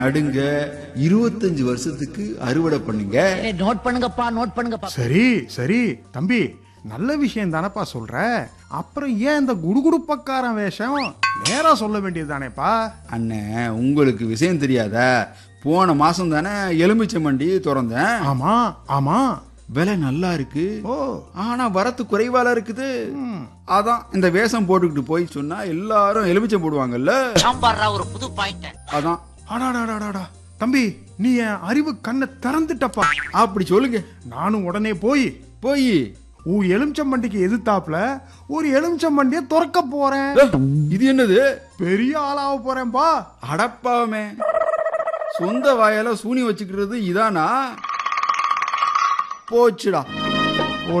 நடுங்க இருபத்தஞ்சு வருஷத்துக்கு அறுவடை பண்ணுங்க ஏய், நோட் பண்ணுங்கப்பா நோட் பண்ணுங்கப்பா சரி சரி தம்பி நல்ல விஷயம் தானப்பா சொல்ற அப்புறம் ஏன் இந்த குடுகுடுப்பக்காரன் வேஷம் நேரா சொல்ல வேண்டியதுதானேப்பா அண்ணன் உங்களுக்கு விஷயம் தெரியாதா போன மாசம் தானே எலுமிச்சை மண்டி திறந்தேன் ஆமா ஆமா விலை நல்லா இருக்கு ஓ ஆனா வரத்து குறைவால இருக்குது அதான் இந்த வேஷம் போட்டுக்கிட்டு போய் சொன்னா எல்லாரும் எலுமிச்சம் போடுவாங்கல்ல சாம்பார்ரா ஒரு புது பாயிண்ட் அதான் அடாடாடாடாடா தம்பி நீ என் அறிவு கண்ணை திறந்துட்டப்பா அப்படி சொல்லுங்க நானும் உடனே போய் போய் உன் எலுமிச்சம்பண்டிக்கு எதிர்த்தாப்புல ஒரு எலுமிச்சம்பண்டியை திறக்க போறேன் இது என்னது பெரிய ஆளாக போறேன்பா அடப்பாவமே சொந்த வாயால சூனி வச்சுக்கிறது இதானா போச்சுடா